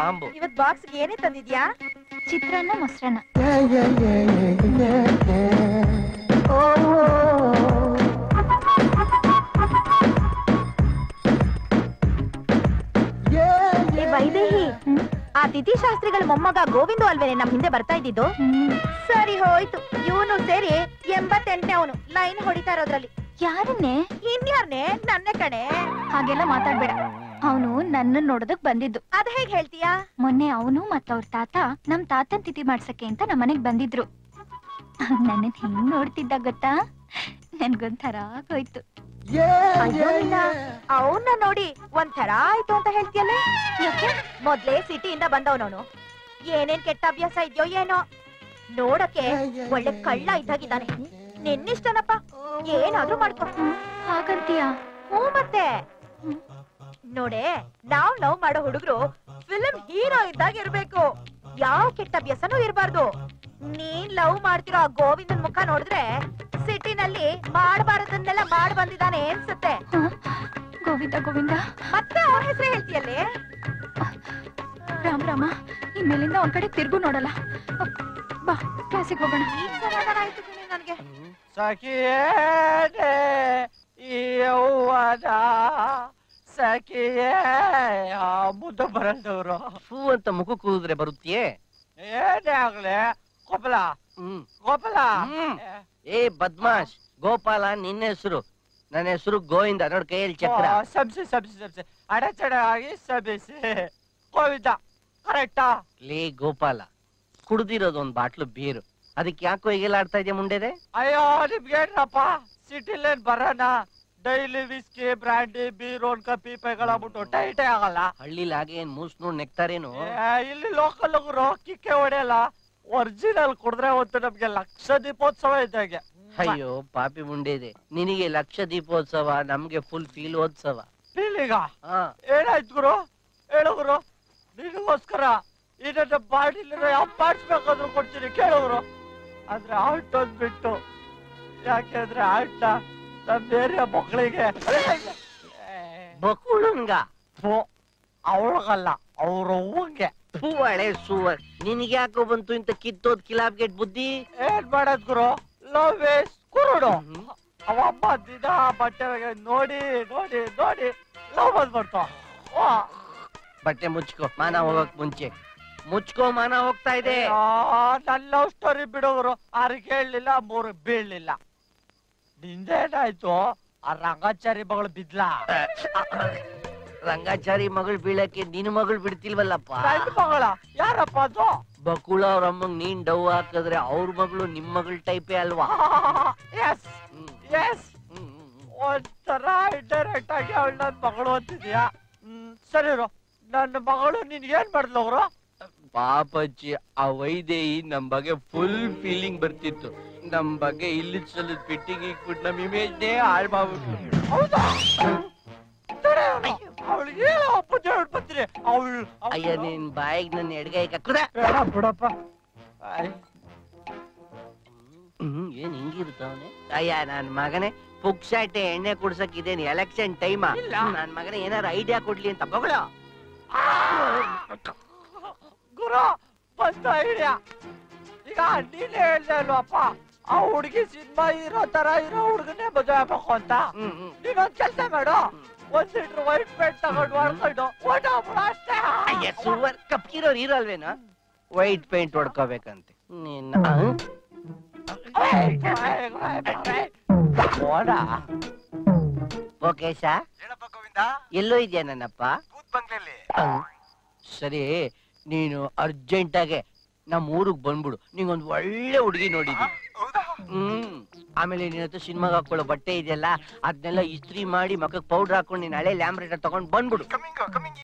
Bomb ಇವತ್ box ಏನೇ ತಂದಿದ್ಯಾ ಚಿತ್ರಾನ್ನ ಮೊಸರನ್ನ ಏ ವೈದೇಹಿ ಆ ತಿಥಿ ಶಾಸ್ತ್ರಿಗಳ ಮೊಮ್ಮಗ ಗೋವಿಂದು ಅಲ್ವೇನೆ ನಮ್ ಹಿಂದೆ ಬರ್ತಾ ಇದ್ದಿದ್ದು ಸರಿ ಹೋಯ್ತು ಇವನು ಸೇರಿ ಎಂಬತ್ತೆಂಟನೇ ಅವನು ಲೈನ್ ಹೊಡಿತಾ ಇರೋದ್ರಲ್ಲಿ ಯಾರನ್ನೇ ಇನ್ಯಾರ್ನೇ ನನ್ನೇ ಕಣೆ ಹಾಗೆಲ್ಲ ಮಾತಾಡ್ಬೇಡ ಅವನು ನನ್ನ ನೋಡೋದಕ್ ಬಂದಿದ್ದು ಅದ್ ಹೇಗ್ ಹೇಳ್ತೀಯಾ ಮೊನ್ನೆ ಅವನು ಮತ್ತ ಅವ್ರ ತಾತ ನಮ್ ತಾತನ್ ತಿಥಿ ಮಾಡ್ಸಕ್ಕೆ ಅಂತ ನಮ್ಮ ಮನೆಗ್ ಬಂದಿದ್ರು ನನ್ನ ಹೆಂಗ್ ನೋಡ್ತಿದ್ದ ಗೊತ್ತಾ ನನ್ಗೊಂಥರ ಆಗೋಯ್ತು ಅವನ್ನ ನೋಡಿ ಒಂಥರ ಆಯ್ತು ಅಂತ ಹೇಳ್ತೀಯಲ್ಲ ಯಾಕೆ ಮೊದ್ಲೇ ಸಿಟಿಯಿಂದ ಬಂದವನವನು ಏನೇನ್ ಕೆಟ್ಟ ಅಭ್ಯಾಸ ಇದೆಯೋ ಏನೋ ನೋಡಕ್ಕೆ ಒಳ್ಳೆ ಕಳ್ಳ ಇದ್ದಾಗಿದ್ದಾನೆ ನಿನ್ನಿಷ್ಟನಪ್ಪ ಏನಾದ್ರೂ ಮಾಡ್ಕೊ ಹಾಗಂತೀಯ ಹ್ಞೂ ಮತ್ತೆ ನೋಡೆ ನಾವ್ ಲವ್ ಮಾಡೋ ಹುಡುಗರು ಫಿಲ್ಮ್ ಹೀರೋ ಇದ್ದಾಗ ಇರ್ಬೇಕು ಯಾವ ಕೆಟ್ಟ ಅಭ್ಯಾಸನೂ ಇರಬಾರ್ದು ನೀನ್ ಲವ್ ಮಾಡ್ತಿರೋ ಆ ಗೋವಿಂದನ್ ಮುಖ ನೋಡಿದ್ರೆ ಸಿಟಿನಲ್ಲಿ ಮಾಡಬಾರದನ್ನೆಲ್ಲ ಮಾಡ್ ಬಂದಿದ್ದಾನೆ ಅನ್ಸುತ್ತೆ ಗೋವಿಂದ ಗೋವಿಂದ ಮತ್ತೆ ಅವನ ಹೆಸರು ಹೇಳ್ತೀಯಲ್ಲೇ ರಾಮ ರಾಮ ಇನ್ಮೇಲಿಂದ ಒಂದ್ ಕಡೆ ತಿರ್ಗು ನೋಡಲ್ಲ ಬಾ ಕ್ಲಾಸಿಗೆ ಹೋಗೋಣ ಈಗ ಸಮಾಧಾನ ಆಯ್ತು ಕಣೆ ನನ್ಗೆ ಸಖಿಯೇ ಯೌವನ ಸಖಿಯೇ ಆ ಮುದ್ದ ಬರಲ್ದವ್ರು ಫೂ ಅಂತ ಮುಖ ಕೂದ್ರೆ ಬರುತ್ತೀಯೇ ಏನೇ ಆಗ್ಲಿ ಗೋಪಾಲ ಹ್ಮ್ ಗೋಪಾಲ ಹ್ಮ್. ಏ ಬದ್ಮಾಶ್ ಗೋಪಾಲ ನಿನ್ನ ಹೆಸರು ನನ್ನ ಹೆಸರು ಗೋವಿಂದ ನೋಡ್ ಕೈಯಲ್ಲಿ ಚಕ್ರ ಆ, ಸಬ್ಸಿ ಸಬ್ಸಿ ಸಬ್ಸಿ ಅಡೆತಡೆ ಆಗಿ ಸಬಿಸಿ ಗೋವಿಂದ ಕರೆಕ್ಟಾ ಲೇ ಗೋಪಾಲ ಕುಡ್ದಿರೋದು ಒಂದ್ ಬಾಟ್ಲು ಬೀರು ಅದಕ್ಕೆ ಯಾಕೋ ಈಗೆಲ್ಲ ಆಡ್ತಾ ಇದೆಯಾ ಮುಂಡೆದೆ ಅಯ್ಯೋ ನಿಮ್ಗೇನಪ್ಪ ಸಿಟಿಲೇನ್ ಬರೋಣ ಡೈಲಿ ವಿಸ್ಕಿ ಬ್ರಾಂಡಿ ಬೀರ್ ಒಂದ್ ಕಪ್ಪಿ ಪೈಗಳಾಗ್ಬಿಟ್ಟು ಟೈಟೇ ಆಗಲ್ಲ ಹಳ್ಳಿಲಿ ಹಾಗೆ ಏನ್ ಮೂಸ್ ನೋಡ್ ನೆಕ್ತಾರೇನು ಏ, ಇಲ್ಲಿ ಲೋಕಲ್ ಕಿಕ್ಕೆ ಹೊಡೆಯಲ್ಲ ಒರಿಜಿನಲ್ ಕುಡಿದ್ರೆ ಒಂದು ನಮ್ಗೆ ಲಕ್ಷ ದೀಪೋತ್ಸವ ಇದ್ದಾಗೆ ಅಯ್ಯೋ ಪಾಪಿ ಮುಂಡೆದೆ ನಿನಗೆ ಲಕ್ಷ ದೀಪೋತ್ಸವ ನಮ್ಗೆ ಫುಲ್ ಫೀಲೋತ್ಸವ ಫೀಲಿಂಗ ಹಾ ಏನಾಯ್ತು ಗುರು ಹೇಳು ಗುರು ನಿನಗೋಸ್ಕರ ಈ ನನ್ನ ಬಾಡಿಲಿರೋ ಯಾವ ಪಾರ್ಟ್ಸ್ ಬೇಕಾದ್ರೂ ಕೊಡ್ತೀನಿ ಕೇಳು ಗುರು ಆದ್ರೆ ಆಲ್ಟ್ ಅಂದ್ಬಿಟ್ಟು ಯಾಕೆಂದ್ರೆ ಆಲ್ಟ ನಮ್ ಬೇರೆ ಮಕ್ಕಳಿಗೆ ಬಕುಳನ್ಗ ಅವಳಗಲ್ಲ ಅವ್ರ ಅವ್ವಂಗೆ ಫೂ ಹಳೆ ಸೂವರ್ ನಿನಗೆ ಯಾಕೋ ಬಂತು ಇಂತ ಕಿತ್ತೋದ್ ಕಿಲಾಬ್ಗೆಟ್ ಬುದ್ಧಿ ಏನ್ ಮಾಡದ್ ಗುರು ಲವ್ ಇಸ್ ಕುರುಡು ಅವ ಅಮ್ಮ ದಿನ ಬಟ್ಟೆ ಒಳಗೆ ನೋಡಿ ನೋಡಿ ನೋಡಿ ಲವ್ ಬಂದ್ಬಿಡ್ತು ವಾ. ಬಟ್ಟೆ ಮುಚ್ಕೋ ಮಾನ ಹೋಗಕ್ ಮುಂಚೆ ಮುಚ್ಕೋ ಮಾನ ಹೋಗ್ತಾ ಇದೆ ಆ, ನನ್ ಲವ್ ಸ್ಟೋರಿ ಬಿಡೋರು ಆರು ಕೇಳಲಿಲ್ಲ ಮೂರು ಬೀಳ್ಲಿಲ್ಲ ನಿಂದೇನಾಯ್ತು ಆ ರಂಗಾಚಾರಿ ಮಗಳು ಬಿದ್ಲಾ ರಂಗಾಚಾರಿ ಮಗಳು ಬೀಳಕ್ಕೆ ನಿನ್ ಮಗಳು ಬಿಡ್ತಿಲ್ವಲ್ಲಪ್ಪ ನನ್ ಮಗಳ ಯಾರಪ್ಪ ಅದು ಬಕುಳ ಅವ್ರ ಅಮ್ಮಂಗ್ ನೀನ್ ಡವ್ ಹಾಕಿದ್ರೆ ಅವ್ರ ಮಗಳು ನಿಮ್ ಮಗಳ ಟೈಪೇ ಅಲ್ವಾ ಎಸ್ ಹ್ಮ್, ಎಸ್ ಹ್ಮ್, ಹ್ಮ್, ಹ್ಮ್. ಒಂಥರ ಇಂಡೈರೆಕ್ಟ್ ಆಗಿ ಅವಳು ನನ್ ಮಗಳು ಅಂತಿದ್ಯಾ ಹ್ಮ್ ಸರಿ ಇರು. ನನ್ನ ಮಗಳು ನಿನ್ ಏನ್ ಮಾಡ್ಲು ಅವರು ಪಾಪಚ್ಚಿ ಆ ವೈದೇಹಿ ನಮ್ ಬಗ್ಗೆ ಫುಲ್ ಫೀಲಿಂಗ್ ಬರ್ತಿತ್ತು ನಮ್ ಬಗ್ಗೆ ಇಲ್ಲಿ ಸಲದ್ ಫಿಟ್ಟಿಂಗ್ ಇಟ್ಬಿಟ್ಟು ನಮ್ ಇಮೇಜ್ನೇ ಹಾಳ್ ಮಾಡ್ಬಿಟ್ಲು ಹೌದಾ ಅವಳಿಗೆ ಏನೋ ಬುದ್ಧಿ ಹೇಳ್ಬತ್ತೀನಿ ಅವಳು ಅಯ್ಯ ನಿನ್ ಬಾಯಿಗೆ ನನ್ನ ಎಡ್ಗೈ ಕಕ್ಕುದ ಬೇಡ ಬಿಡಪ್ಪ ಆಯ್. ಹ್ಮ್ ಏನ್ ಹಿಂಗಿರ್ತಾವನೆ ಅಯ್ಯ ನನ್ ಮಗನೇ ಪುಕ್ಸಾಟೆ ಎಣ್ಣೆ ಕುಡ್ಸಕ್ ಇದೇನ್ ಎಲೆಕ್ಷನ್ ಟೈಮ ಇಲ್ಲ. ನನ್ ಮಗನೇ ಏನಾರ ಐಡಿಯಾ ಕೊಡ್ಲಿ ಅಂತ ಬಗಳು ಗುರು ಫಸ್ಟ್ ಐಡಿಯಾ ಈಗ ನೀನೇ ಹೇಳ್ದೆ ಅಲ್ವಪ್ಪ ಆ ಹುಡುಗಿ ಸಿನಿಮಾ ಇರೋ ತರ ಇರೋ ಹುಡುಗನೇ ಮದುವೆ ಆಗ್ಬೇಕು ಅಂತ ಹ್ಮ್ ಹ್ಮ್ ನೀನೊಂದ್ ಕೆಲಸ ಮಾಡು ಒಂದ್ ಲೀಟರ್ ವೈಟ್ ಪೇಂಟ್ ತಗೊಂಡು ಹೊಡ್ಕೊಂಡು ಓಡೋಗ್ಬಿಡು ಅಷ್ಟೇ ಅಯ್ಯ ಸುವರ್ ಕಪ್ಕಿರೋರ್ ಇರಲ್ವೇನಾ ವೈಟ್ ಪೇಂಟ್ ಹೊಡ್ಕೋಬೇಕಂತೆ ನಿನ್ನ ಆ? ಓಡ ಓಕೆ ಸಾ ಹೇಳಪ್ಪ ಗೋವಿಂದ ಎಲ್ಲೋ ಇದೆಯಾ ನನ್ನಪ್ಪ ಬೂತ್ ಬಂಗ್ಲೆಯಲ್ಲಿ ಆ, ಸರಿ ನೀನು ಅರ್ಜೆಂಟ್ ಆಗಿ ನಮ್ಮ ಊರಿಗೆ ಬಂದ್ಬಿಡು ನಿಂಗೊಂದು ಒಳ್ಳೆ ಹುಡುಗಿ ನೋಡಿದ್ವಿ ಹೌದಾ ಹ್ಮ್ ಆಮೇಲೆ ನಿನ್ನ ಹತ್ರ ಸಿನಿಮಾಗೆ ಹಾಕೊಳ್ಳೋ ಬಟ್ಟೆ ಇದೆಯಲ್ಲ ಅದನ್ನೆಲ್ಲ ಇಸ್ತ್ರಿ ಮಾಡಿ ಮಕ್ಕಕ್ಕೆ ಪೌಡರ್ ಹಾಕೊಂಡು ನೀನ್ ಹಳೆ ಲ್ಯಾಂಬ್ರೇಟರ್ ತಗೊಂಡ್ ಬಂದ್ಬಿಡು ಕಮಿಂಗ್ ಕಮಿಂಗ್